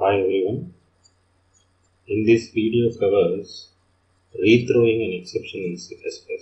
Hi everyone. In this video covers rethrowing an exception in C++.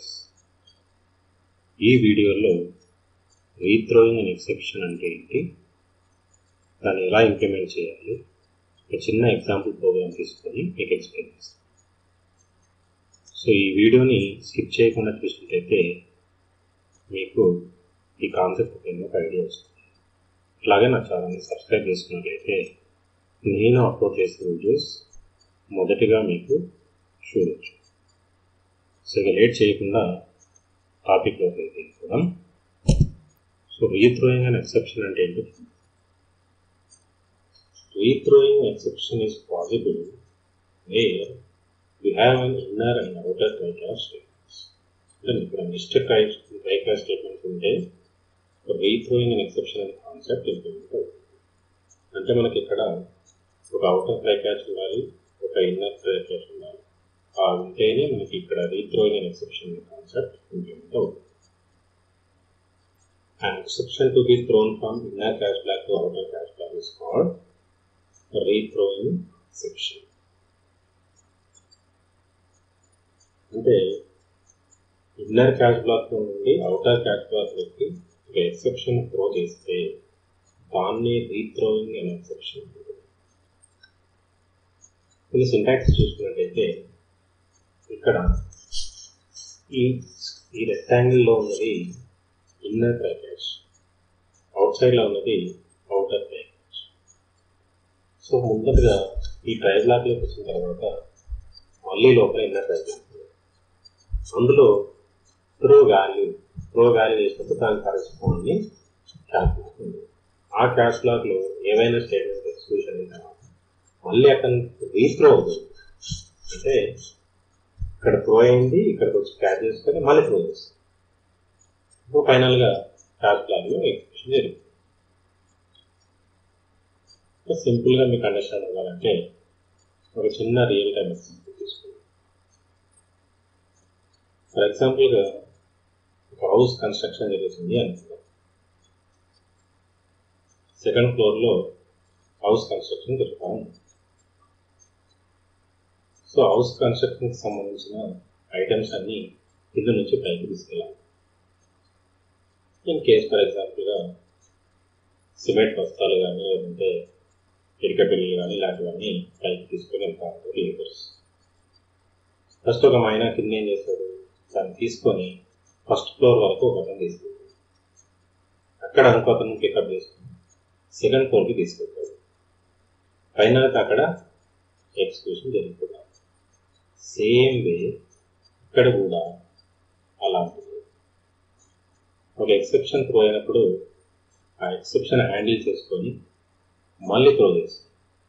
ఈ వీడియోలో రీథ్రోయింగ్ an exception అంటే ఏంటి దాన్ని ఎలా ఇంప్లిమెంట్ చేయాలి ఒక చిన్న ఎగ్జాంపుల్ ప్రోగ్రామ్ తీసుకొని మీకు ఎక్స్ప్లెయిన్ చేస్తాను సో ఈ వీడియోని స్కిప్ చేయకుండా చూసినట్టయితే మీకు ఈ కాన్సెప్ట్ పైన ఒక ఐడియా వస్తుంది అలాగే నా ఛానల్ని సబ్స్క్రైబ్ చేసుకున్నట్లయితే నేను అప్లోడ్ చేసే వీడియోస్ మొదటిగా మీకు చూడొచ్చు సో ఇక లేట్ చేయకుండా టాపిక్లోకి వెళ్ళిపోదాం సో రీథ్రోయింగ్ అండ్ ఎక్సెప్షన్ అంటే ఏంటి rethrowing exception is possible where you have an inner and outer try catch statements అంటే ఇక్కడ మిస్టేక్ ట్రైకాస్ట్ స్టేట్మెంట్స్ ఉంటే రీథ్రోయింగ్ అండ్ ఎక్సెప్షన్ అనే కాన్సెప్ట్ ఇంప్లిమెంట్ అవుతుంది అంటే మనకి ఇక్కడ ఒక అవుటర్ ట్రైకాస్ట్ ఉండాలి ఒక ఇన్నర్ ట్రైకాస్ట్ ఉండాలి ఆ ఉంటేనే మనకి ఇక్కడ rethrowing and exception concept implement అవుతుంది An exception to be thrown from inner cache block to outer cache block is called rethrowing exception. అంటే ఇన్నర్ క్యాష్ బ్లాక్ నుండి అవుటర్ క్యాష్ బ్లాక్లోకి ఒక ఎక్సెప్షన్ త్రో చేస్తే దాన్ని రీథ్రోయింగ్ అనే ఎక్సెప్షన్ ఇది సింటాక్స్ చూసుకున్నట్టయితే ఇక్కడ ఈ ఈ రెక్టాంగిల్లో ఉన్నది ఇన్నర్ ట్రైకాష్ అవుట్ సైడ్లో ఉన్నది అవుటర్ ట్రైకాష్ సో ముందరగా ఈ ట్రై బ్లాక్లోకి వచ్చిన తర్వాత మళ్ళీ లోపల ఇన్నర్ ట్రైకాష్ అందులో త్రో వాల్యూ త్రో వాల్యూ చేసినప్పుడు దానికి కరెస్పాండింగ్ క్యాష్ బ్లాక్ ఉంది ఆ క్యాష్ బ్లాక్లో ఏవైనా స్టేట్మెంట్ ఎక్స్క్యూషన్ అయిన తర్వాత మళ్ళీ అక్కడ రీత్రో అవుతుంది అంటే ఇక్కడ త్రో అయింది ఇక్కడికి వచ్చి క్యాచ్ చేసుకొని మళ్ళీ త్రో చేస్తుంది ఇప్పుడు ఫైనల్గా క్యాష్ బ్లాక్లో ఎక్స్క్యూషన్ జరుగుతుంది సింపుల్గా మీకు అండర్స్టాండ్ అవ్వాలంటే ఒక చిన్న రియల్ టైం ఎగ్జాంపుల్ తీసుకుందాం ఫర్ ఎగ్జాంపుల్గా ఒక హౌస్ కన్స్ట్రక్షన్ జరుగుతుంది అనుకుందాం సెకండ్ ఫ్లోర్లో హౌస్ కన్స్ట్రక్షన్ జరుగుతూ ఉంది సో హౌస్ కన్స్ట్రక్షన్కి సంబంధించిన ఐటమ్స్ అన్నీ కింద నుంచి పైకి తీసుకెళ్ళాలి ఇన్ కేస్ ఫర్ ఎగ్జాంపుల్గా సిమెంట్ బస్తాలు కానీ లేదంటే ఇటుక బిల్లులు కానీ ఇలాంటివన్నీ పైకి తీసుకొని వెళ్తారు లేబర్స్ ఫస్ట్ ఒక మైనా కింద ఏం చేస్తాడు దాన్ని తీసుకొని ఫస్ట్ ఫ్లోర్ వరకు ఒక అతను తీసుకెళ్తాడు అక్కడ ఇంకో అతను పికప్ చేసుకుని సెకండ్ ఫ్లోర్కి తీసుకెళ్తాడు ఫైనల్కి అక్కడ ఎక్స్క్యూషన్ జరుగుతుంది సేమ్ వే ఇక్కడ కూడా అలాంటిది ఒక ఎక్సెప్షన్ త్రో అయినప్పుడు ఆ ఎక్సెప్షన్ హ్యాండిల్ చేసుకొని మళ్ళీ త్రో చేస్తాం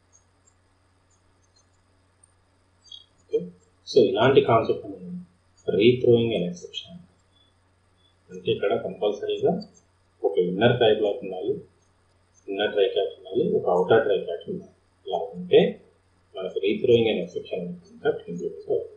సో ఇలాంటి కాన్సెప్ట్ మనం రీథ్రోయింగ్ అండ్ ఎక్సెప్షన్ అంటే ఇక్కడ కంపల్సరీగా ఒక ఇన్నర్ ట్రై బ్లాక్ ఉండాలి ఇన్నర్ ట్రై క్యాచ్ ఉండాలి ఒక అవుటర్ ట్రై క్యాచ్ ఉండాలి ఇలా ఉంటే మనకు రీథ్రోయింగ్ అండ్ ఎక్సెప్షన్ అనే కాన్సెప్ట్ ఇంప్లిమెంట్ అవుతుంది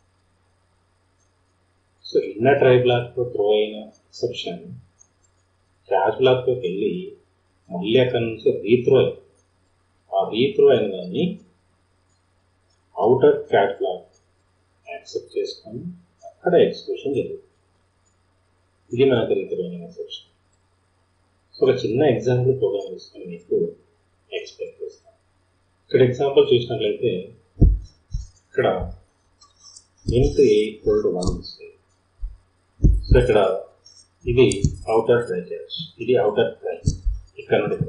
సో ఇన్నర్ ట్రై బ్లాక్తో త్రో అయిన ఎక్సెప్షన్ క్యాచ్ బ్లాక్లోకి వెళ్ళి మళ్ళీ అక్కడ నుంచి రీత్రో ఆ రీత్రో అయిన దాన్ని అవుటర్ క్యాచ్ బ్లాక్ యాక్సెప్ట్ చేసుకొని అక్కడ ఎక్స్క్యూషన్ జరుగుతుంది ఇది మనకు రీత్రోయింగ్ ఎక్సెప్షన్ సో ఒక చిన్న ఎగ్జాంపుల్ ప్రోగ్రామ్ తీసుకొని మీకు ఎక్స్ప్లెయిన్ చేస్తాను ఇక్కడ ఎగ్జాంపుల్ చూసినట్లయితే ఇక్కడ int a equal to one ఇస్తుంది సో ఇక్కడ ఇది అవుటర్ ట్రై చేయొచ్చు ఇది అవుటర్ ట్రై ఇక్కడ నుండి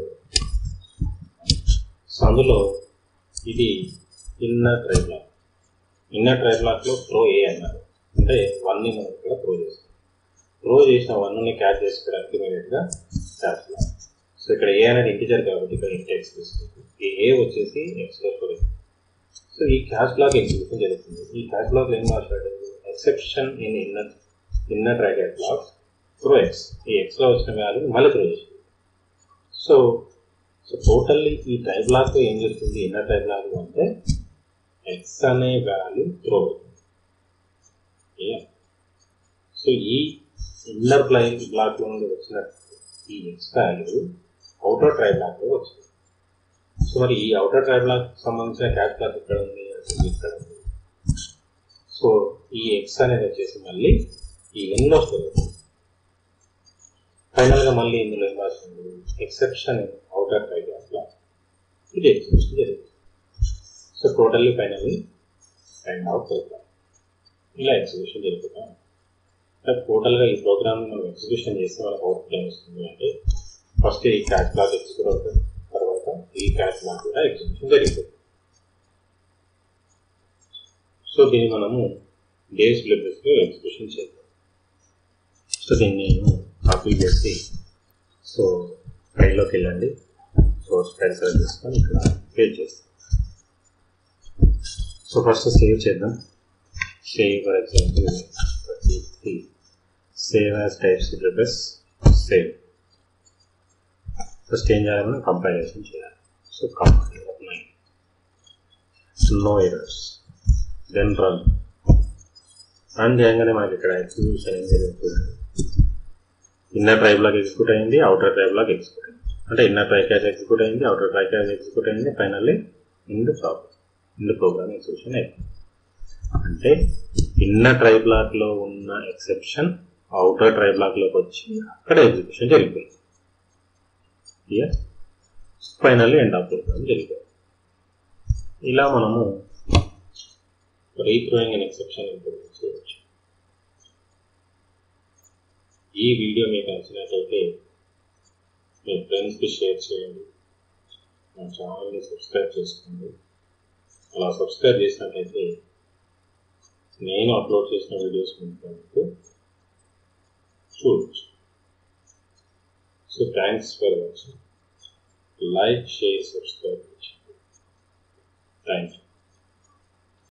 సో అందులో ఇది inner try block inner try బ్లాక్లో త్రో ఏ అన్నారు అంటే వన్ని మనం ఇక్కడ త్రో చేస్తాం త్రో చేసిన వన్ని క్యాచ్ చేసుకోవడానికి ఇమీడియట్గా క్యాచ్ బ్లాక్ సో ఇక్కడ ఏ అనేది ఇంటిజర్ కాబట్టి ఇక్కడ ఇంటి ఎక్స్ తీసుకుంటుంది ఈ ఏ వచ్చేసి ఎక్స్లో స్టోర్ సో ఈ క్యాష్ బ్లాక్ ఎగ్జిక్యూషన్ జరుగుతుంది ఈ క్యాష్ బ్లాక్ ఏం మాట్లాడేది exception in inner inner try catch block throw x ఈ ఎక్స్లో వచ్చిన వాల్యూ మళ్ళీ త్రో చేస్తుంది సో సో టోటల్లీ ఈ ట్రై బ్లాక్ ఏం చేస్తుంది ఇన్నర్ ట్రై బ్లాక్ అంటే ఎక్స్ అనే వాల్యూ త్రో సో ఈ ఇన్నర్ బ్లైండ్ బ్లాక్ నుండి వచ్చిన ఈ ఎక్స్ వాల్యూ అవుటర్ ట్రై బ్లాక్లో వచ్చింది సో మరి ఈ అవుటర్ ట్రైబ్లాక్ సంబంధించిన క్యాట్ క్లాక్ ఇక్కడ ఉంది అంటే ఇక్కడ ఉంది సో ఈ ఎక్స్ అనేది వచ్చేసి మళ్ళీ ఈ ఎన్ వస్తుంది ఫైనల్గా మళ్ళీ ఇందులో ఏం రాసింది ఎక్సెప్షన్ అవుటర్ ట్రైబ్లాక్లో ఇది ఎగ్జిక్యూషన్ జరిగింది so totally finally and out program ఇలా ఎగ్జిక్యూషన్ జరుగుతాం టోటల్గా ఈ ప్రోగ్రామ్ మనం ఎగ్జిక్యూషన్ చేస్తే మనకు అవుట్పుట్ ఏం వస్తుంది అంటే ఫస్ట్ ఈ క్యాట్ బ్లాక్ ఎగ్జిక్యూట్ అవుతుంది తర్వాత ఈ క్యాట్ బ్లాక్ కూడా ఎగ్జిక్యూషన్ జరుగుతుంది సో దీన్ని మనము డేస్ బ్లెబ్లెస్లో ఎగ్జిక్యూషన్ చేద్దాం సో దీన్ని నేను కాపీ చేసి సో ఫైల్లోకి వెళ్ళండి సోర్స్ ఫైల్ సెలెక్ట్ చేసుకొని ఇక్కడ పేజ్ చేస్తాం సో ఫస్ట్ సేవ్ చేద్దాం save for example save as type syllabus save first ఏం చేయాలన్నా కంపైలేషన్ చేయాలి so compile no errors then run run చేయగానే మనకి ఇక్కడ ఎగ్జిక్యూషన్ ఏం జరుగుతుంది ఇన్నర్ ట్రైబ్ లాగా ఎగ్జిక్యూట్ అయింది అవుటర్ ట్రైబ్ లాగా ఎగ్జిక్యూట్ అయింది అంటే ఇన్నర్ ట్రై క్యాచ్ ఎగ్జిక్యూట్ అయింది అవుటర్ ట్రై క్యాచ్ ఎగ్జిక్యూట్ అయింది finally end problem end program execution అయిపోయింది అంటే ఇన్నర్ ట్రై బ్లాక్లో ఉన్న ఎక్సెప్షన్ అవుటర్ ట్రై బ్లాక్లోకి వచ్చి అక్కడ ఎగ్జిక్యూషన్ జరిగిపోయింది ఇయర్ ఫైనల్లీ ఎండ్ ఆఫ్ ప్రోగ్రామ్ జరిగిపోయింది ఇలా మనము రీథ్రోయింగ్ అండ్ ఎక్సెప్షన్ ఇంప్రూవ్ చేయవచ్చు ఈ వీడియో మీకు నచ్చినట్లయితే మీ ఫ్రెండ్స్కి షేర్ చేయండి మా ఛానల్ని సబ్స్క్రైబ్ చేసుకోండి అలా సబ్స్క్రైబ్ చేసినట్లయితే నేను అప్లోడ్ చేసిన వీడియోస్ మీకు చూడవచ్చు so thanks for watching like share subscribe